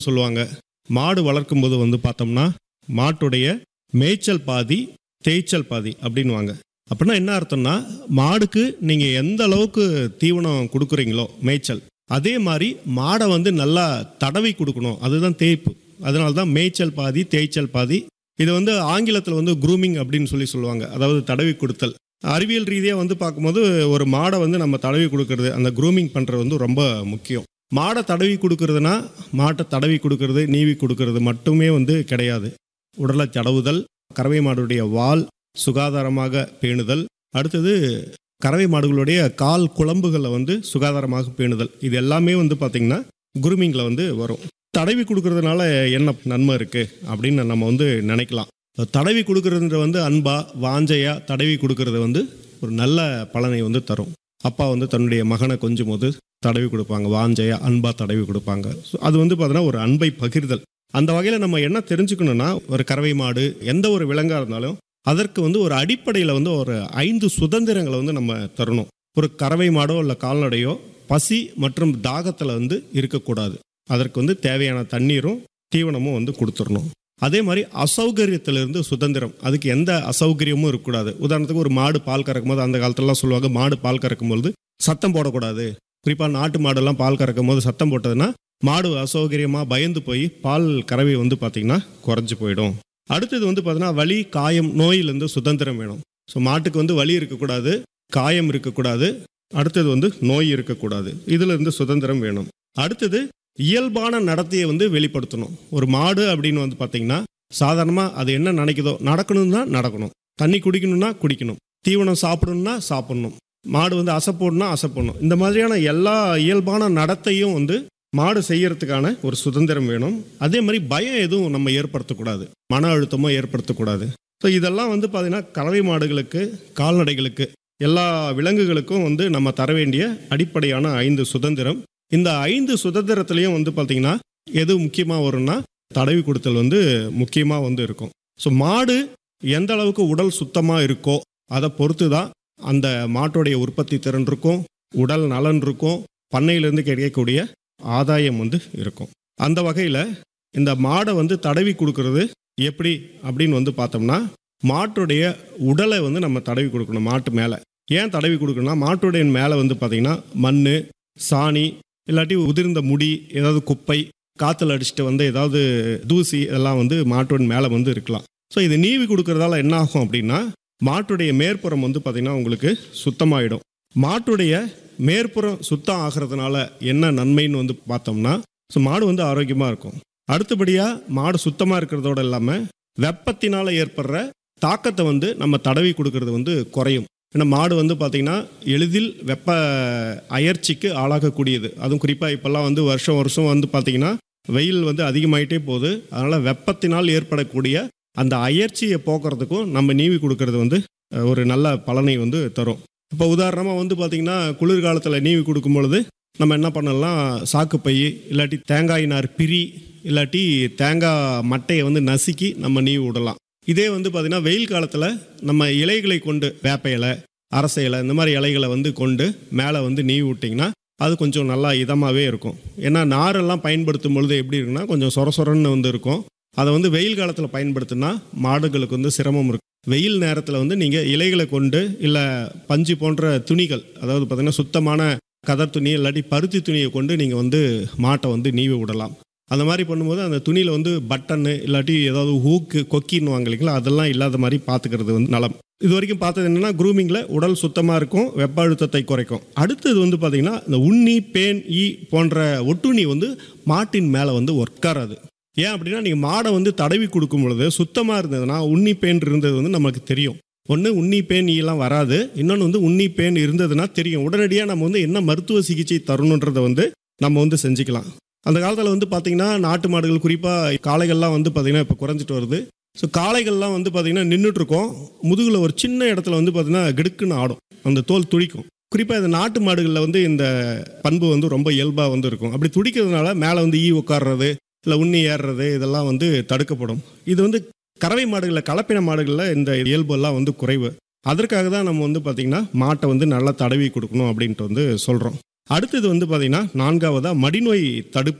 சொல்லுவாங்க மாடு வளர்க்கும் போது வந்து பார்த்தோம்னா மாட்டுடைய மேய்ச்சல் பாதி தேய்ச்சல் பாதி அப்படின்வாங்க அப்படின்னா என்ன அர்த்தம்னா மாடுக்கு நீங்கள் எந்த அளவுக்கு தீவனம் கொடுக்குறீங்களோ மேய்ச்சல் அதே மாதிரி மாடை வந்து நல்லா தடவி கொடுக்கணும் அதுதான் தேய்ப்பு அதனால தான் மேய்ச்சல் பாதி தேய்ச்சல் பாதி இது வந்து ஆங்கிலத்தில் வந்து க்ரூமிங் அப்படின்னு சொல்லி சொல்லுவாங்க அதாவது தடவி கொடுத்தல் அறிவியல் ரீதியாக வந்து பார்க்கும்போது ஒரு மாடை வந்து நம்ம தடவி கொடுக்கறது அந்த க்ரூமிங் பண்ணுறது வந்து ரொம்ப முக்கியம் மாடை தடவி கொடுக்கறதுனா மாட்டை தடவி கொடுக்கறது நீவி கொடுக்கறது மட்டுமே வந்து கிடையாது உடலை தடவுதல் கறவை மாடுடைய வால் சுகாதாரமாக பேணுதல் அடுத்தது கறவை மாடுகளுடைய கால் குழம்புகளை வந்து சுகாதாரமாக பேணுதல் இது எல்லாமே வந்து பார்த்திங்கன்னா குருமிங்கில் வந்து வரும் தடவி கொடுக்கறதுனால என்ன நன்மை இருக்குது அப்படின்னு நம்ம வந்து நினைக்கலாம் தடவி கொடுக்கறதுன்ற வந்து அன்பா வாஞ்சையா தடவி கொடுக்கறது வந்து ஒரு நல்ல பலனை வந்து தரும் அப்பா வந்து தன்னுடைய மகனை கொஞ்சம் போது தடவி கொடுப்பாங்க வாஞ்சையா அன்பா தடவி கொடுப்பாங்க ஸோ அது வந்து பார்த்தீங்கன்னா ஒரு அன்பை பகிர்தல் அந்த வகையில் நம்ம என்ன தெரிஞ்சுக்கணும்னா ஒரு கறவை மாடு எந்த ஒரு விலங்காக இருந்தாலும் அதற்கு வந்து ஒரு அடிப்படையில் வந்து ஒரு ஐந்து சுதந்திரங்களை வந்து நம்ம தரணும் ஒரு கறவை மாடோ இல்லை கால்நடையோ பசி மற்றும் தாகத்தில் வந்து இருக்கக்கூடாது அதற்கு வந்து தேவையான தண்ணீரும் தீவனமும் வந்து கொடுத்துடணும் அதே மாதிரி அசௌகரியத்திலிருந்து சுதந்திரம் அதுக்கு எந்த அசௌகரியமும் இருக்கக்கூடாது உதாரணத்துக்கு ஒரு மாடு பால் கறக்கும் போது அந்த காலத்துலலாம் சொல்லுவாங்க மாடு பால் கறக்கும் பொழுது சத்தம் போடக்கூடாது குறிப்பாக நாட்டு மாடெல்லாம் பால் கறக்கும் போது சத்தம் போட்டதுன்னா மாடு அசௌகரியமாக பயந்து போய் பால் கறவை வந்து பார்த்திங்கன்னா குறைஞ்சி போயிடும் அடுத்தது வந்து பார்த்தீங்கன்னா வலி காயம் நோயிலேருந்து சுதந்திரம் வேணும் ஸோ மாட்டுக்கு வந்து வலி இருக்கக்கூடாது காயம் இருக்கக்கூடாது அடுத்தது வந்து நோய் இருக்கக்கூடாது இதுல இருந்து சுதந்திரம் வேணும் அடுத்தது இயல்பான நடத்தையை வந்து வெளிப்படுத்தணும் ஒரு மாடு அப்படின்னு வந்து பார்த்தீங்கன்னா சாதாரணமாக அது என்ன நினைக்குதோ நடக்கணும்னா நடக்கணும் தண்ணி குடிக்கணும்னா குடிக்கணும் தீவனம் சாப்பிடணும்னா சாப்பிடணும் மாடு வந்து அசைப்போடணும்னா அசைப்படணும் இந்த மாதிரியான எல்லா இயல்பான நடத்தையும் வந்து மாடு செய்யறதுக்கான ஒரு சுதந்திரம் வேணும் அதே மாதிரி பயம் எதுவும் நம்ம ஏற்படுத்தக்கூடாது மன அழுத்தமோ ஏற்படுத்தக்கூடாது ஸோ இதெல்லாம் வந்து பார்த்தீங்கன்னா கறவை மாடுகளுக்கு கால்நடைகளுக்கு எல்லா விலங்குகளுக்கும் வந்து நம்ம தர வேண்டிய அடிப்படையான ஐந்து சுதந்திரம் இந்த ஐந்து சுதந்திரத்திலையும் வந்து பார்த்திங்கன்னா எது முக்கியமாக வரும்னா தடவி கொடுத்தல் வந்து முக்கியமாக வந்து இருக்கும் ஸோ மாடு எந்த அளவுக்கு உடல் சுத்தமாக இருக்கோ அதை பொறுத்து தான் அந்த மாட்டுடைய உற்பத்தி திறன் இருக்கும் உடல் நலன் இருக்கும் பண்ணையிலேருந்து கிடைக்கக்கூடிய ஆதாயம் வந்து இருக்கும் அந்த வகையில் இந்த மாடை வந்து தடவி கொடுக்கறது எப்படி அப்படின்னு வந்து பார்த்தோம்னா மாட்டுடைய உடலை வந்து நம்ம தடவி கொடுக்கணும் மாட்டு மேலே ஏன் தடவி கொடுக்கணும்னா மாட்டுடைய மேலே வந்து பார்த்திங்கன்னா மண் சாணி இல்லாட்டி உதிர்ந்த முடி ஏதாவது குப்பை காற்றுல அடிச்சுட்டு வந்து ஏதாவது தூசி இதெல்லாம் வந்து மாட்டோட மேலே வந்து இருக்கலாம் ஸோ இது நீவி கொடுக்கறதால என்ன ஆகும் அப்படின்னா மாட்டுடைய மேற்புறம் வந்து பார்த்திங்கன்னா உங்களுக்கு சுத்தமாயிடும் மாட்டுடைய மேற்புறம் சுத்தம் ஆகிறதுனால என்ன நன்மைன்னு வந்து பார்த்தோம்னா ஸோ மாடு வந்து ஆரோக்கியமாக இருக்கும் அடுத்தபடியாக மாடு சுத்தமாக இருக்கிறதோட இல்லாமல் வெப்பத்தினால் ஏற்படுற தாக்கத்தை வந்து நம்ம தடவி கொடுக்கறது வந்து குறையும் ஏன்னா மாடு வந்து பார்த்திங்கன்னா எளிதில் வெப்ப அயற்சிக்கு ஆளாகக்கூடியது அதுவும் குறிப்பாக இப்போல்லாம் வந்து வருஷம் வருஷம் வந்து பார்த்திங்கன்னா வெயில் வந்து அதிகமாயிட்டே போகுது அதனால் வெப்பத்தினால் ஏற்படக்கூடிய அந்த அயற்சியை போக்குறதுக்கும் நம்ம நீவி கொடுக்கறது வந்து அஹ், ஒரு நல்ல பலனை வந்து தரும் இப்போ உதாரணமாக வந்து பார்த்திங்கன்னா குளிர்காலத்தில் நீவி கொடுக்கும் பொழுது நம்ம என்ன பண்ணலாம் சாக்குப்பை இல்லாட்டி தேங்காய் நார் பிரி இல்லாட்டி தேங்காய் மட்டையை வந்து நசுக்கி நம்ம நீவி விடலாம் இதே வந்து பார்த்திங்கன்னா வெயில் காலத்தில் நம்ம இலைகளை கொண்டு வேப்ப இலை அரச இலை இந்த மாதிரி இலைகளை வந்து கொண்டு மேலே வந்து நீவி விட்டிங்கன்னா அது கொஞ்சம் நல்லா இதமாகவே இருக்கும் ஏன்னா நாரெல்லாம் பயன்படுத்தும் பொழுது எப்படி இருக்குன்னா கொஞ்சம் சொர சொரன்னு வந்து இருக்கும் அதை வந்து வெயில் காலத்தில் பயன்படுத்தினா மாடுகளுக்கு வந்து சிரமம் இருக்கும் வெயில் நேரத்தில் வந்து நீங்கள் இலைகளை கொண்டு இல்லை பஞ்சு போன்ற துணிகள் அதாவது பார்த்திங்கன்னா சுத்தமான கதர் துணி இல்லாட்டி பருத்தி துணியை கொண்டு நீங்கள் வந்து மாட்டை வந்து நீவி விடலாம் அந்த மாதிரி பண்ணும்போது அந்த துணியில் வந்து பட்டனு இல்லாட்டி ஏதாவது ஹூக்கு கொக்கின்னு வாங்க இல்லைங்களா அதெல்லாம் இல்லாத மாதிரி பார்த்துக்கிறது வந்து நலம் இது வரைக்கும் பார்த்தது என்னென்னா க்ரூமிங்கில் உடல் சுத்தமாக இருக்கும் வெப்ப அழுத்தத்தை குறைக்கும் அடுத்தது வந்து பார்த்திங்கன்னா இந்த உண்ணி பேன் ஈ போன்ற ஒட்டுண்ணி வந்து மாட்டின் மேலே வந்து உட்காராது ஏன் அப்படின்னா நீங்கள் மாடை வந்து தடவி கொடுக்கும் பொழுது சுத்தமாக இருந்ததுன்னா உண்ணி பேன் இருந்தது வந்து நமக்கு தெரியும் ஒன்று உண்ணி பேன் ஈலாம் வராது இன்னொன்று வந்து உண்ணி பேன் இருந்ததுன்னா தெரியும் உடனடியாக நம்ம வந்து என்ன மருத்துவ சிகிச்சை தரணுன்றதை வந்து நம்ம வந்து செஞ்சுக்கலாம் அந்த காலத்தில் வந்து பார்த்திங்கன்னா நாட்டு மாடுகள் குறிப்பாக காளைகள்லாம் வந்து பார்த்திங்கன்னா இப்போ குறைஞ்சிட்டு வருது ஸோ காளைகள்லாம் வந்து பார்த்திங்கன்னா நின்றுட்டு இருக்கோம் முதுகில் ஒரு சின்ன இடத்துல வந்து பார்த்திங்கன்னா கிடுக்குன்னு ஆடும் அந்த தோல் துடிக்கும் குறிப்பாக இந்த நாட்டு மாடுகளில் வந்து இந்த பண்பு வந்து ரொம்ப இயல்பாக வந்து இருக்கும் அப்படி துடிக்கிறதுனால மேலே வந்து ஈ உட்கார்றது இல்லை உண்ணி ஏறுறது இதெல்லாம் வந்து தடுக்கப்படும் இது வந்து கறவை மாடுகளில் கலப்பின மாடுகளில் இந்த இயல்பெல்லாம் வந்து குறைவு அதற்காக தான் நம்ம வந்து பார்த்திங்கன்னா மாட்டை வந்து நல்லா தடவி கொடுக்கணும் அப்படின்ட்டு வந்து சொல்கிறோம் அடுத்தது வந்து பார்த்திங்கன்னா நான்காவதாக மடிநோய் தடுப்பு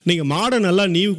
நீங்கள் மாடை நல்லா நீவு